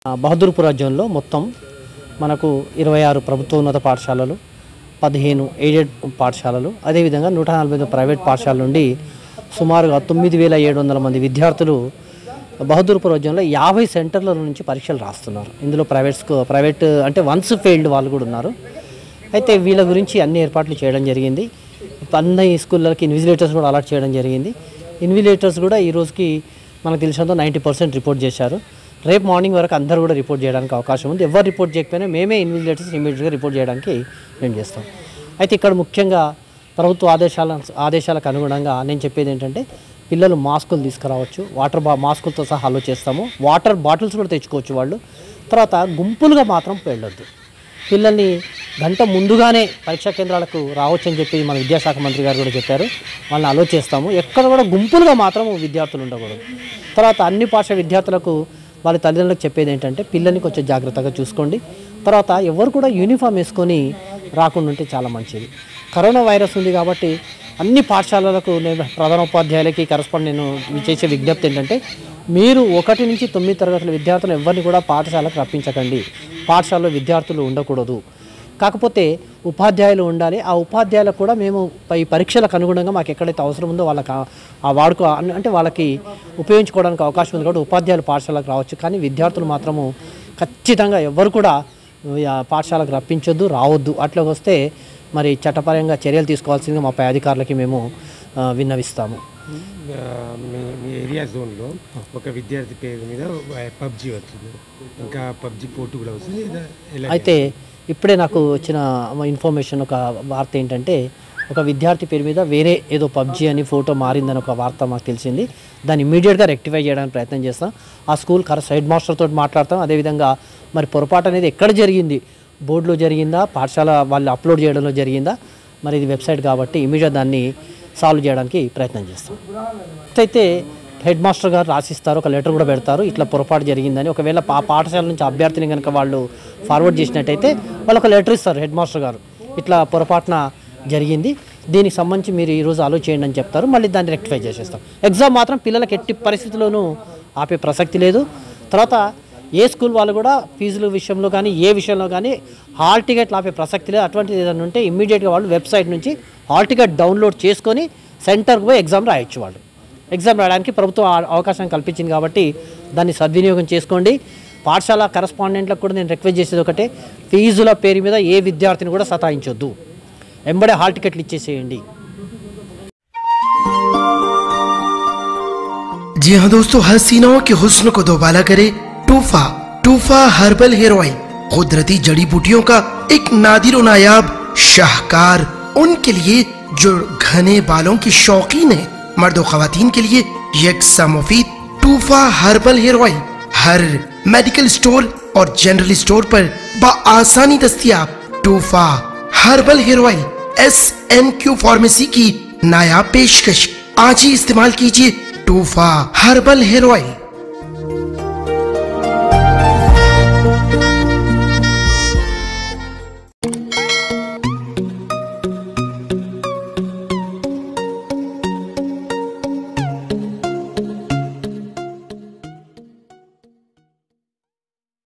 ఆ, బహదూర్పుర జోన్లో మొత్తం మనకు ఇరవై ఆరు ప్రభుత్వోన్నత పాఠశాలలు పదిహేను ఎయిడెడ్ పాఠశాలలు అదేవిధంగా నూట నలభై ఐదు ప్రైవేట్ పాఠశాలల నుండి సుమారుగా తొమ్మిది వేల ఏడు వందల మంది విద్యార్థులు బహదూర్పుర జోన్లో యాభై సెంటర్ల నుంచి పరీక్షలు రాస్తున్నారు ఇందులో ప్రైవేట్ స్కూ ప్రైవేట్ అంటే వన్స్ ఫెయిల్డ్ వాళ్ళు కూడా ఉన్నారు అయితే వీళ్ళ గురించి అన్ని ఏర్పాట్లు చేయడం జరిగింది అన్ని స్కూళ్ళకి ఇన్విజిలేటర్స్ కూడా అలాట్ చేయడం జరిగింది ఇన్విజిలేటర్స్ కూడా ఈ రోజుకి మనకు తెలిసినంత నైంటీ పర్సెంట్ రిపోర్ట్ చేశారు రేపు మార్నింగ్ వరకు అందరూ కూడా రిపోర్ట్ చేయడానికి అవకాశం ఉంది ఎవరు రిపోర్ట్ చేయకపోయినా మేమే ఇన్విజిలేటర్స్ ఇమీడియట్గా రిపోర్ట్ చేయడానికి మేము చేస్తాం అయితే ఇక్కడ ముఖ్యంగా ప్రభుత్వ ఆదేశాల ఆదేశాలకు అనుగుణంగా నేను చెప్పేది ఏంటంటే పిల్లలు మాస్కులు తీసుకురావచ్చు వాటర్ బా మాస్కులతో సహా అలో చేస్తాము వాటర్ బాటిల్స్ కూడా తెచ్చుకోవచ్చు వాళ్ళు తర్వాత గుంపులుగా మాత్రం వెళ్ళొద్దు పిల్లల్ని గంట ముందుగానే పరీక్షా కేంద్రాలకు రావచ్చు అని చెప్పి మన విద్యాశాఖ మంత్రి గారు కూడా చెప్పారు వాళ్ళని అలో చేస్తాము ఎక్కడ కూడా గుంపులుగా మాత్రం విద్యార్థులు ఉండకూడదు తర్వాత అన్ని పాఠ విద్యార్థులకు వాళ్ళ తల్లిదండ్రులకు చెప్పేది ఏంటంటే పిల్లల్ని కొంచెం జాగ్రత్తగా చూసుకోండి తర్వాత ఎవరు కూడా యూనిఫామ్ వేసుకొని రాకుండా ఉంటే చాలా మంచిది కరోనా వైరస్ ఉంది కాబట్టి అన్ని పాఠశాలలకు నేను ప్రధానోపాధ్యాయులకి కరస్పాండ్ నేను చేసే విజ్ఞప్తి ఏంటంటే మీరు ఒకటి నుంచి తొమ్మిది తరగతుల విద్యార్థులు ఎవరిని కూడా పాఠశాలకు రప్పించకండి పాఠశాలలో విద్యార్థులు ఉండకూడదు కాకపోతే ఉపాధ్యాయులు ఉండాలి ఆ ఉపాధ్యాయులకు కూడా మేము పై పరీక్షలకు అనుగుణంగా మాకు ఎక్కడైతే అవసరం ఉందో వాళ్ళకి ఆ- ఆ వాడుకో అన్- అంటే వాళ్ళకి ఉపయోగించుకోవడానికి అవకాశం ఉంది కాబట్టి ఉపాధ్యాయులు పాఠశాలకు రావచ్చు కానీ విద్యార్థులు మాత్రము ఖచ్చితంగా ఎవరు కూడా ఆ, పాఠశాలకు రప్పించొద్దు రావద్దు అట్లా వస్తే మరి చట్టపరంగా చర్యలు తీసుకోవాల్సిందిగా మా పై అధికారులకి మేము ఆ, విన్నవిస్తాము ఆ, మీ మీ ఏరియా జోన్లో ఒక విద్యార్థి పేరు మీద పబ్జి వచ్చింది ఇంకా పబ్జి పోటీ కూడా వస్తుంది ఇలా- ఎలా అయితే ఇప్పుడే నాకు వచ్చిన ఇన్ఫర్మేషన్ ఒక వార్త ఏంటంటే ఒక విద్యార్థి పేరు మీద వేరే ఏదో పబ్జి అని ఫోటో మారిందని ఒక వార్త మాకు తెలిసింది దాన్ని ఇమీడియట్గా రెక్టిఫై చేయడానికి ప్రయత్నం చేస్తాం ఆ స్కూల్ కర సైడ్ మాస్టర్ తోటి మాట్లాడతాం అదేవిధంగా మరి పొరపాటు అనేది ఎక్కడ జరిగింది బోర్డులో జరిగిందా పాఠశాల వాళ్ళు అప్లోడ్ చేయడంలో జరిగిందా మరి ఇది వెబ్సైట్ కాబట్టి ఇమీడియట్ దాన్ని సాల్వ్ చేయడానికి ప్రయత్నం చేస్తాం అయితే హెడ్ మాస్టర్ గారు రాసిస్తారు ఒక లెటర్ కూడా పెడతారు ఇట్లా పొరపాటు జరిగిందని ఒకవేళ పా పాఠశాల నుంచి అభ్యర్థిని కనుక వాళ్ళు ఫార్వర్డ్ చేసినట్టయితే వాళ్ళు ఒక లెటర్ ఇస్తారు హెడ్ మాస్టర్ గారు ఇట్లా పొరపాటున జరిగింది దీనికి సంబంధించి మీరు ఈరోజు ఆలో చేయండి అని చెప్తారు మళ్ళీ దాన్ని రెక్టిఫై చేసేస్తాం ఎగ్జామ్ మాత్రం పిల్లలకి ఎట్టి పరిస్థితుల్లోనూ ఆపే ప్రసక్తి లేదు తర్వాత ఏ స్కూల్ వాళ్ళు కూడా ఫీజుల విషయంలో కానీ ఏ విషయంలో కానీ హాల్ టికెట్లు ఆపే ప్రసక్తి లేదు అటువంటిది ఏదైనా ఉంటే ఇమ్మీడియట్గా వాళ్ళు వెబ్సైట్ నుంచి హాల్ టికెట్ డౌన్లోడ్ చేసుకొని సెంటర్కి పోయి ఎగ్జామ్ రాయొచ్చు వాళ్ళు ఎగ్జామ్ రాయడానికి ప్రభుత్వం ఆ- అవకాశం కల్పించింది కాబట్టి దాన్ని సద్వినియోగం చేసుకోండి పాఠశాల కరస్పాండెంట్లకు కూడా నేను రిక్వెస్ట్ చేసేది ఒకటే ఫీజుల పేరు మీద ఏ విద్యార్థిని కూడా సతాయించొద్దు ఎంబడే హాల్ టికెట్లు ఇచ్చేసేయండి जी हाँ दोस्तों हसीनाओं के हुस्न को दोबाला करे टूफा टूफा हर्बल हेयर ऑयल कुदरती जड़ी बूटियों का एक नादिर नायाब शाहकार उनके लिए जो घने बालों की शौकीन है मर्द खातन के लिए यकसा मुफीद टूफा हर्बल हेयर ऑयल हर मेडिकल स्टोर और जनरल स्टोर पर बआसानी दस्तियाब टूफा herbal hair oil S N Q pharmacy की नायाब पेशकश आज ही इस्तेमाल कीजिए टूफा हर्बल हेयर ऑयल